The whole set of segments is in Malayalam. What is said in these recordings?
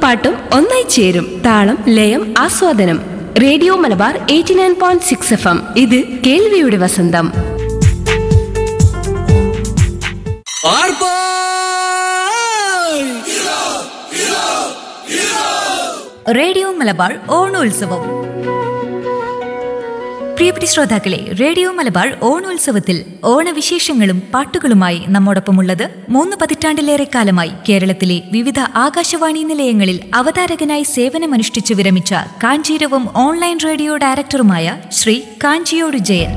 പാട്ടും ഒന്നായി ചേരും താളം ലയം ആസ്വാദനം radio Malabar eighty nine point six F M ഇത് കേൾവിയുടെ വസന്തം റേഡിയോ മലബാർ ഓണോത്സവം പ്രിയപ്പെട്ട ശ്രോതാക്കളെ റേഡിയോ മലബാർ ഓണോത്സവത്തിൽ ഓണവിശേഷങ്ങളും പാട്ടുകളുമായി നമ്മോടൊപ്പമുള്ളത് മൂന്ന് പതിറ്റാണ്ടിലേറെ കാലമായി കേരളത്തിലെ വിവിധ ആകാശവാണി നിലയങ്ങളിൽ അവതാരകനായി സേവനമനുഷ്ഠിച്ചു വിരമിച്ച കാഞ്ചീരവം ഓൺലൈൻ റേഡിയോ ഡയറക്ടറുമായ ശ്രീ കാഞ്ചിയോട് ജയൻ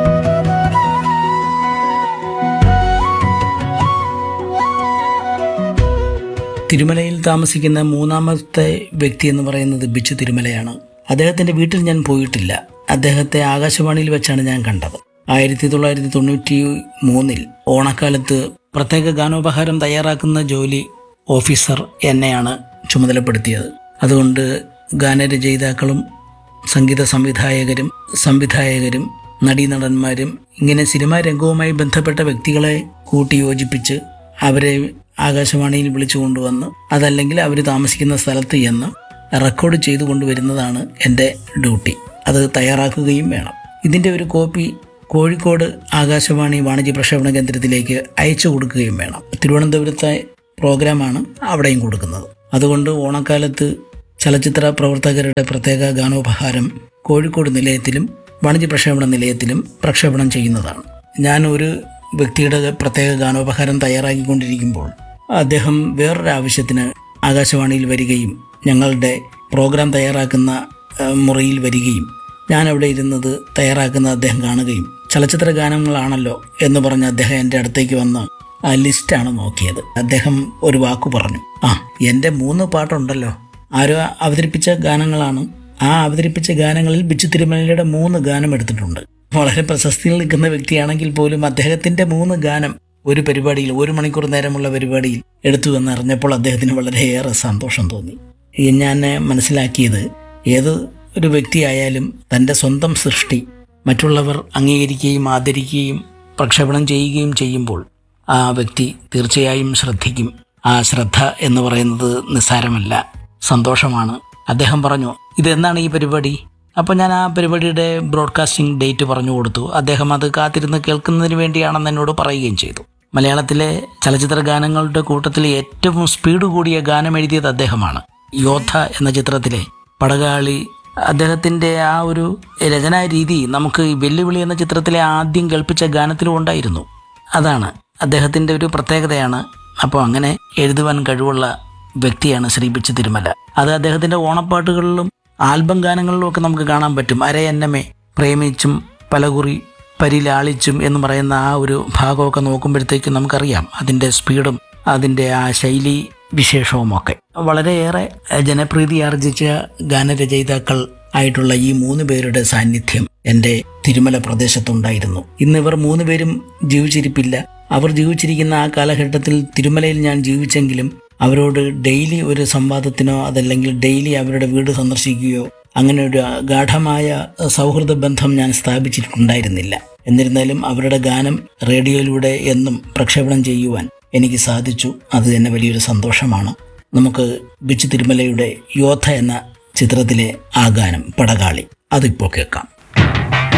തിരുമലയിൽ താമസിക്കുന്ന മൂന്നാമത്തെ വ്യക്തി എന്ന് പറയുന്നത് ബിച്ചു തിരുമലയാണ് അദ്ദേഹത്തിന്റെ വീട്ടിൽ ഞാൻ പോയിട്ടില്ല അദ്ദേഹത്തെ ആകാശവാണിയിൽ വെച്ചാണ് ഞാൻ കണ്ടത് ആയിരത്തി തൊള്ളായിരത്തി തൊണ്ണൂറ്റി മൂന്നിൽ ഓണക്കാലത്ത് പ്രത്യേക ഗാനോപഹാരം തയ്യാറാക്കുന്ന ജോലി ഓഫീസർ എന്നെയാണ് ചുമതലപ്പെടുത്തിയത് അതുകൊണ്ട് ഗാനരചയിതാക്കളും സംഗീത സംവിധായകരും സംവിധായകരും നടീനടന്മാരും ഇങ്ങനെ സിനിമാ രംഗവുമായി ബന്ധപ്പെട്ട വ്യക്തികളെ കൂട്ടി യോജിപ്പിച്ച് അവരെ ആകാശവാണിയിൽ വിളിച്ചു കൊണ്ടുവന്ന് അതല്ലെങ്കിൽ അവർ താമസിക്കുന്ന സ്ഥലത്ത് ചെന്ന് റെക്കോർഡ് ചെയ്തു കൊണ്ടുവരുന്നതാണ് എൻ്റെ ഡ്യൂട്ടി അത് തയ്യാറാക്കുകയും വേണം ഇതിൻ്റെ ഒരു കോപ്പി കോഴിക്കോട് ആകാശവാണി വാണിജ്യ പ്രക്ഷേപണ കേന്ദ്രത്തിലേക്ക് അയച്ചു കൊടുക്കുകയും വേണം തിരുവനന്തപുരത്തെ പ്രോഗ്രാമാണ് അവിടെയും കൊടുക്കുന്നത് അതുകൊണ്ട് ഓണക്കാലത്ത് ചലച്ചിത്ര പ്രവർത്തകരുടെ പ്രത്യേക ഗാനോപഹാരം കോഴിക്കോട് നിലയത്തിലും വാണിജ്യ പ്രക്ഷേപണ നിലയത്തിലും പ്രക്ഷേപണം ചെയ്യുന്നതാണ് ഞാൻ ഒരു വ്യക്തിയുടെ പ്രത്യേക ഗാനോപഹാരം തയ്യാറാക്കിക്കൊണ്ടിരിക്കുമ്പോൾ അദ്ദേഹം വേറൊരു ആവശ്യത്തിന് ആകാശവാണിയിൽ വരികയും ഞങ്ങളുടെ പ്രോഗ്രാം തയ്യാറാക്കുന്ന ഏഹ്, മുറിയിൽ വരികയും ഞാൻ അവിടെ ഇരുന്നത് തയ്യാറാക്കുന്ന അദ്ദേഹം കാണുകയും ചലച്ചിത്ര ഗാനങ്ങളാണല്ലോ എന്ന് പറഞ്ഞ് അദ്ദേഹം എൻ്റെ അടുത്തേക്ക് വന്ന് ആ ലിസ്റ്റാണ് നോക്കിയത് അദ്ദേഹം ഒരു വാക്കു പറഞ്ഞു ആ എൻ്റെ മൂന്ന് പാട്ടുണ്ടല്ലോ ആരോ അവതരിപ്പിച്ച ഗാനങ്ങളാണ് ആ അവതരിപ്പിച്ച ഗാനങ്ങളിൽ ബിച്ചു തിരുമലയുടെ മൂന്ന് ഗാനം എടുത്തിട്ടുണ്ട് വളരെ പ്രശസ്തിയിൽ നിൽക്കുന്ന വ്യക്തിയാണെങ്കിൽ പോലും അദ്ദേഹത്തിന്റെ മൂന്ന് ഗാനം ഒരു പരിപാടിയിൽ ഒരു മണിക്കൂർ നേരമുള്ള പരിപാടിയിൽ എടുത്തു എന്നറിഞ്ഞപ്പോൾ അദ്ദേഹത്തിന് വളരെയേറെ സന്തോഷം തോന്നി ഈ ഞാൻ മനസ്സിലാക്കിയത് ഏത് ഒരു വ്യക്തിയായാലും തൻ്റെ സ്വന്തം സൃഷ്ടി മറ്റുള്ളവർ അംഗീകരിക്കുകയും ആദരിക്കുകയും പ്രക്ഷേപണം ചെയ്യുകയും ചെയ്യുമ്പോൾ ആ വ്യക്തി തീർച്ചയായും ശ്രദ്ധിക്കും ആ ശ്രദ്ധ എന്ന് പറയുന്നത് നിസ്സാരമല്ല സന്തോഷമാണ് അദ്ദേഹം പറഞ്ഞു ഇതെന്നാണ് ഈ പരിപാടി അപ്പോൾ ഞാൻ ആ പരിപാടിയുടെ ബ്രോഡ്കാസ്റ്റിംഗ് ഡേറ്റ് പറഞ്ഞു കൊടുത്തു അദ്ദേഹം അത് കാത്തിരുന്ന് കേൾക്കുന്നതിന് വേണ്ടിയാണെന്ന് എന്നോട് പറയുകയും ചെയ്തു മലയാളത്തിലെ ചലച്ചിത്ര ഗാനങ്ങളുടെ കൂട്ടത്തിൽ ഏറ്റവും സ്പീഡ് കൂടിയ ഗാനം എഴുതിയത് അദ്ദേഹമാണ് യോദ്ധ എന്ന ചിത്രത്തിലെ പടകാളി അദ്ദേഹത്തിൻ്റെ ആ ഒരു രചനാ രീതി നമുക്ക് ഈ വെല്ലുവിളി എന്ന ചിത്രത്തിലെ ആദ്യം കേൾപ്പിച്ച ഗാനത്തിലും ഉണ്ടായിരുന്നു അതാണ് അദ്ദേഹത്തിൻ്റെ ഒരു പ്രത്യേകതയാണ് അപ്പോൾ അങ്ങനെ എഴുതുവാൻ കഴിവുള്ള വ്യക്തിയാണ് ശ്രീ ബിച്ചു തിരുമല അത് അദ്ദേഹത്തിൻ്റെ ഓണപ്പാട്ടുകളിലും ആൽബം ഗാനങ്ങളിലും ഒക്കെ നമുക്ക് കാണാൻ പറ്റും അരയന്നമേ പ്രേമിച്ചും പലകുറി പരിലാളിച്ചും എന്ന് പറയുന്ന ആ ഒരു ഭാഗമൊക്കെ നോക്കുമ്പോഴത്തേക്കും നമുക്കറിയാം അതിൻ്റെ സ്പീഡും അതിൻ്റെ ആ ശൈലി വിശേഷവുമൊക്കെ വളരെയേറെ ജനപ്രീതി ആർജിച്ച ഗാനരചയിതാക്കൾ ആയിട്ടുള്ള ഈ മൂന്ന് പേരുടെ സാന്നിധ്യം എൻ്റെ തിരുമല പ്രദേശത്തുണ്ടായിരുന്നു ഇന്ന് ഇവർ മൂന്ന് പേരും ജീവിച്ചിരിപ്പില്ല അവർ ജീവിച്ചിരിക്കുന്ന ആ കാലഘട്ടത്തിൽ തിരുമലയിൽ ഞാൻ ജീവിച്ചെങ്കിലും അവരോട് ഡെയിലി ഒരു സംവാദത്തിനോ അതല്ലെങ്കിൽ ഡെയിലി അവരുടെ വീട് സന്ദർശിക്കുകയോ അങ്ങനെ ഒരു ഗാഠമായ സൗഹൃദ ബന്ധം ഞാൻ സ്ഥാപിച്ചിട്ടുണ്ടായിരുന്നില്ല എന്നിരുന്നാലും അവരുടെ ഗാനം റേഡിയോയിലൂടെ എന്നും പ്രക്ഷേപണം ചെയ്യുവാൻ എനിക്ക് സാധിച്ചു അത് തന്നെ വലിയൊരു സന്തോഷമാണ് നമുക്ക് ബിച്ചു തിരുമലയുടെ യോദ്ധ എന്ന ചിത്രത്തിലെ ആ ഗാനം പടകാളി അതിപ്പോൾ കേൾക്കാം